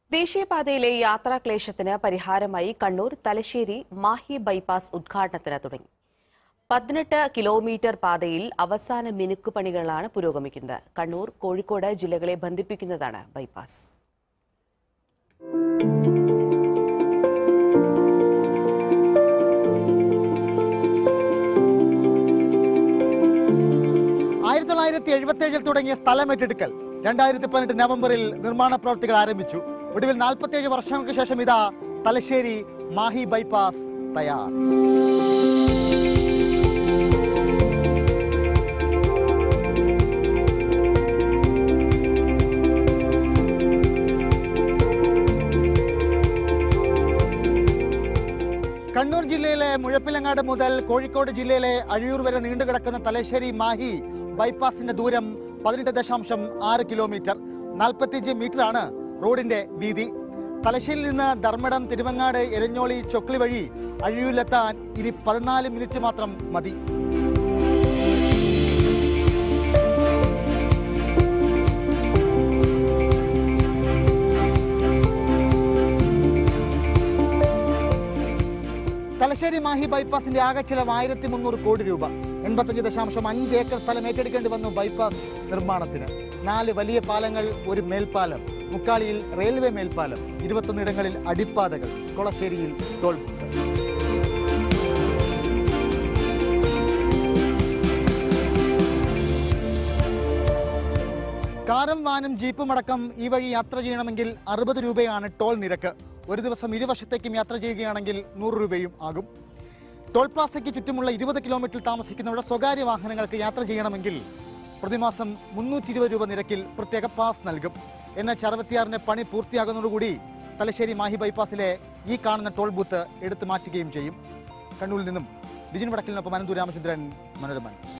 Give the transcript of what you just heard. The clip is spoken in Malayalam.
ദേശീയപാതയിലെ യാത്രാക്ലേശത്തിന് പരിഹാരമായി കണ്ണൂർ തലശ്ശേരി മാഹി ബൈപ്പാസ് ഉദ്ഘാടനത്തിന് തുടങ്ങി പതിനെട്ട് കിലോമീറ്റർ പാതയിൽ അവസാന മിനുക്കുപണികളാണ് പുരോഗമിക്കുന്നത് കണ്ണൂർ കോഴിക്കോട് ജില്ലകളെ ബന്ധിപ്പിക്കുന്നതാണ് ബൈപ്പാസ് ആയിരത്തി തൊള്ളായിരത്തി എഴുപത്തി ഏഴിൽ തുടങ്ങിയ സ്ഥലമേറ്റെടുക്കൽ രണ്ടായിരത്തി പതിനെട്ട് നവംബറിൽ നിർമ്മാണ പ്രവർത്തികൾ ആരംഭിച്ചു ഒടുവിൽ നാൽപ്പത്തിയേഴ് വർഷങ്ങൾക്ക് ശേഷം ഇതാ തലശ്ശേരി മാഹി ബൈപ്പാസ് തയ്യാർ കണ്ണൂർ ജില്ലയിലെ മുഴപ്പിലങ്ങാട് മുതൽ കോഴിക്കോട് ജില്ലയിലെ അഴിയൂർ വരെ നീണ്ടുകിടക്കുന്ന തലശ്ശേരി മാഹി ബൈപ്പാസിന്റെ ദൂരം പതിനെട്ട് ദശാംശം ആറ് കിലോമീറ്റർ നാൽപ്പത്തിയഞ്ച് മീറ്ററാണ് റോഡിന്റെ വീതി തലശ്ശേരിയിൽ നിന്ന് ധർമ്മടം തിരുവങ്ങാട് എരഞ്ഞോളി ചൊക്ലി വഴി അഴിയൂരിലെത്താൻ ഇനി പതിനാല് മിനിറ്റ് മാത്രം മതി തലശ്ശേരി മാഹി ബൈപ്പാസിന്റെ ആകെ ചിലവ് ആയിരത്തി മുന്നൂറ് കോടി രൂപ എൺപത്തഞ്ച് ദശാംശം അഞ്ച് ഏക്കർ സ്ഥലം ഏറ്റെടുക്കേണ്ടി വന്നു ബൈപ്പാസ് നിർമ്മാണത്തിന് നാല് വലിയ പാലങ്ങൾ ഒരു മേൽപ്പാലം മുക്കാളിയിൽ റെയിൽവേ മേൽപ്പാലം ഇരുപത്തൊന്നിടങ്ങളിൽ അടിപ്പാതകൾ കൊളശ്ശേരിയിൽ ടോൾ ബൂത്ത്. കാറും വാനും ജീപ്പും അടക്കം ഈ വഴി യാത്ര ചെയ്യണമെങ്കിൽ അറുപത് രൂപയാണ് ടോൾ നിരക്ക് ഒരു ദിവസം ഇരുവശത്തേക്കും യാത്ര ചെയ്യുകയാണെങ്കിൽ നൂറ് രൂപയും ആകും ടോൾ പ്ലാസയ്ക്ക് ചുറ്റുമുള്ള ഇരുപത് കിലോമീറ്ററിൽ താമസിക്കുന്നവരുടെ സ്വകാര്യ വാഹനങ്ങൾക്ക് യാത്ര ചെയ്യണമെങ്കിൽ പ്രതിമാസം മുന്നൂറ്റി ഇരുപത് രൂപ നിരക്കിൽ പ്രത്യേക പാസ് നൽകും എൻ എച്ച് അറുപത്തിയാറിന്റെ പണി പൂർത്തിയാകുന്നതോടുകൂടി തലശ്ശേരി മാഹി ബൈപ്പാസിലെ ഈ കാണുന്ന ടോൾ ബൂത്ത് എടുത്തു മാറ്റുകയും ചെയ്യും കണ്ണൂരിൽ നിന്നും ബിജിൻ വടക്കിലിനൊപ്പം അനന്തു രാമചന്ദ്രൻ മനോരമൻ